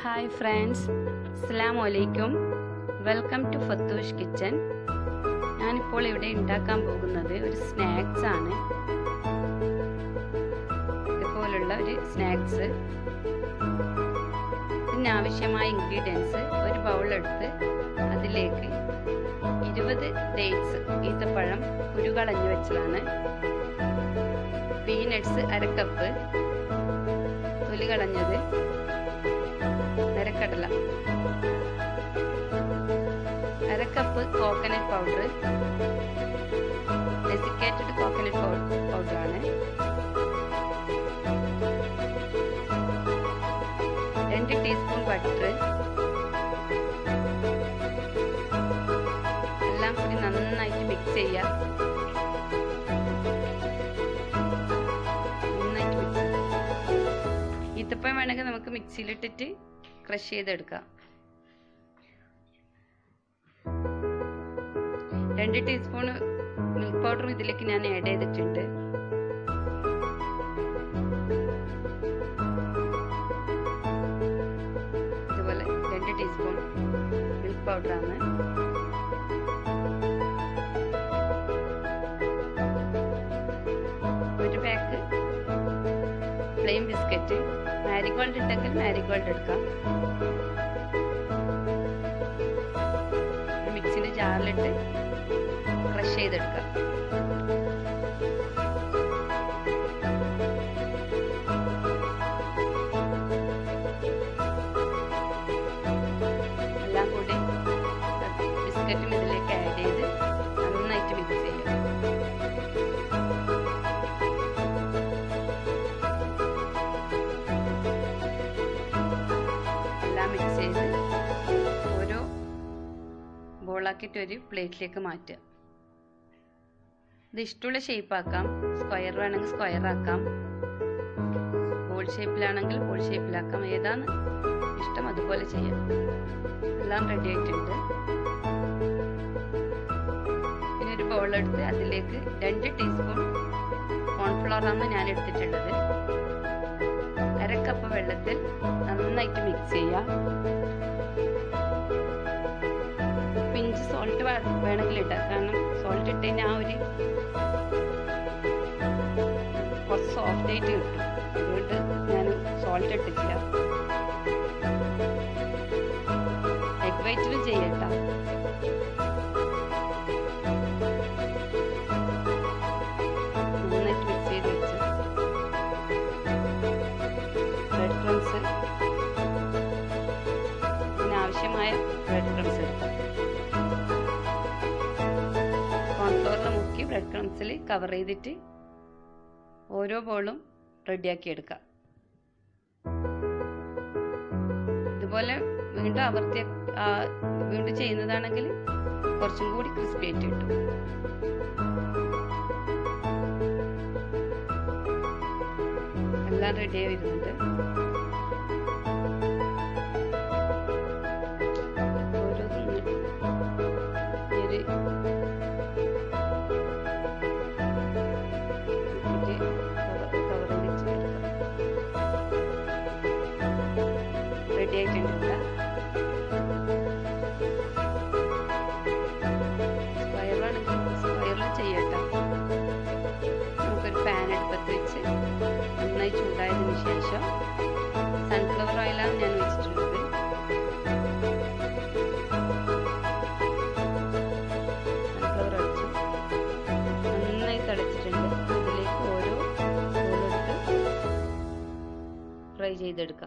hi friends അസ്സാം വലൈക്കും welcome to ഫത്തൂഷ് kitchen ഞാനിപ്പോൾ ഇവിടെ ഉണ്ടാക്കാൻ പോകുന്നത് ഒരു സ്നാക്സ് ആണ് ഇതുപോലുള്ള ഒരു സ്നാക്സ് ഇതിനാവശ്യമായ ഇൻഗ്രീഡിയൻസ് ഒരു ബൗളെടുത്ത് അതിലേക്ക് ഇരുപത് ഡേറ്റ്സ് ഈത്തപ്പഴം കുരുകളഞ്ഞു വെച്ചതാണ് പീനട്സ് അരക്കപ്പ് തൊലി കളഞ്ഞത് നിരക്കടല അരക്കപ്പ് കോക്കനട്ട് പൗഡർ ഡെസിക്കേറ്റഡ് കോക്കനട്ട് പൗഡറാണ് രണ്ട് ടീസ്പൂൺ ബട്ടർ എല്ലാം കൂടി നന്നായിട്ട് മിക്സ് ചെയ്യുക നന്നായിട്ട് മിക്സ് ഈത്തപ്പഴം വേണമെങ്കിൽ നമുക്ക് മിക്സിയിലിട്ടിട്ട് ക്രഷ് ചെയ്തെടുക്കാം രണ്ട് ടീസ്പൂൺ മിൽക്ക് പൗഡറും ഇതിലേക്ക് ഞാൻ ആഡ് ചെയ്തിട്ടുണ്ട് ഇതുപോലെ രണ്ട് ടീസ്പൂൺ മിൽക്ക് പൗഡറാണ് ഒരു പാക്ക് പ്ലെയിൻ ബിസ്ക്കറ്റ് മാരിഗോൾഡ് ഉണ്ടെങ്കിൽ മാരിഗോൾഡ് എടുക്കാം മിക്സിന്റെ ജാറിലിട്ട് ക്രഷ് ചെയ്തെടുക്കാം എല്ലാം കൂടി ബിസ്ക്കറ്റും ഇതിലേക്ക് ആഡ് ചെയ്ത് നന്നായിട്ട് മിക്സ് ചെയ്യാം എല്ലാം മിക്സ് ചെയ്ത് ഓരോ ബോളാക്കിയിട്ട് ഒരു പ്ലേറ്റിലേക്ക് മാറ്റുക ഇത് ഇഷ്ടമുള്ള ഷേപ്പ് ആക്കാം സ്ക്വയർ വേണമെങ്കിൽ സ്ക്വയർ ആക്കാം ബോൾ ഷേപ്പിലാണെങ്കിൽ ബോൾ ഷേപ്പിലാക്കാം ഏതാണ് ഇഷ്ടം അതുപോലെ ചെയ്യാം എല്ലാം റെഡി ആയിട്ടുണ്ട് പിന്നെ ഒരു ബോൾ എടുത്ത് അതിലേക്ക് രണ്ട് ടീസ്പൂൺ കോൺഫ്ലവർ ആണ് ഞാൻ എടുത്തിട്ടുള്ളത് അര കപ്പ് വെള്ളത്തിൽ നന്നായിട്ട് മിക്സ് ചെയ്യാം പിഞ്ച് സോൾട്ട് വേണമെങ്കിൽ ഇടാം കാരണം സോൾട്ട് ഇട്ട് കഴിഞ്ഞാൽ ആ ഒരു കുറച്ച് സോഫ്റ്റ് ആയിട്ട് കിട്ടും അതുകൊണ്ട് ഞാൻ സോൾട്ട് ഇട്ടിട്ടില്ല എഗ് വൈറ്റിലും ചെയ്യട്ടോ നന്നായിട്ട് മിക്സ് ചെയ്ത് വെച്ച് ബ്രെഡ് ക്രംസ് ഇതിനാവശ്യമായ ബ്രെഡ് ക്രംസ് എടുക്കാം കോൺഫ്ലോറിൽ മുക്കി ബ്രെഡ് ക്രംസിൽ കവർ ചെയ്തിട്ട് ഓരോ ബോളും റെഡിയാക്കി എടുക്കാം ഇതുപോലെ വീണ്ടും ആവർത്തി വീണ്ടും ചെയ്യുന്നതാണെങ്കിൽ കുറച്ചും കൂടി ക്രിസ്പി ആയിട്ട് കിട്ടും എല്ലാം റെഡിയായി വരുന്നുണ്ട് റെഡി ആയിട്ടുണ്ട് സ്ക്വയറാണെങ്കിൽ സ്ക്വയറിൽ ചെയ്യട്ടോ നമുക്കൊരു പാൻ എടുപ്പത്ത് വെച്ച് നന്നായി ചൂടായതിനു ശേഷം സൺഫ്ലവർ ഓയിലാണ് ഞാൻ വെച്ചിട്ടുള്ളത് സൺഫ്ലവർ ഒഴിച്ചു നന്നായി തിളച്ചിട്ടുണ്ട് ഇതിലേക്ക് ഓരോ സ്പൂണെടുത്ത് ഫ്രൈ ചെയ്തെടുക്കാം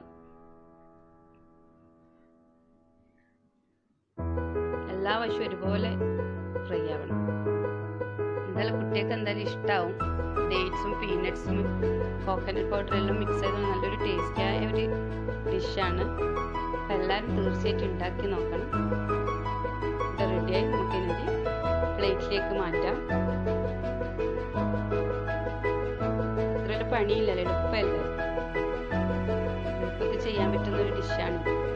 എല്ലാ വശവും ഒരുപോലെ ഫ്രൈ ആവണം എന്തായാലും കുട്ടികൾക്ക് എന്തായാലും ഇഷ്ടാവും ഡേറ്റ്സും പീനട്സും കോക്കനട്ട് പൗഡറും എല്ലാം മിക്സ് ചെയ്ത് നല്ലൊരു ടേസ്റ്റിയായ ഒരു ഡിഷാണ് അപ്പം എല്ലാവരും തീർച്ചയായിട്ടും ഉണ്ടാക്കി നോക്കണം ഇത് റെഡിയായി നമുക്കിനൊരു പ്ലേറ്റിലേക്ക് മാറ്റാം ഇത്രയൊരു പണിയില്ലല്ലോ എളുപ്പമല്ലേ എളുപ്പത്തിൽ ചെയ്യാൻ പറ്റുന്ന ഒരു ഡിഷാണ്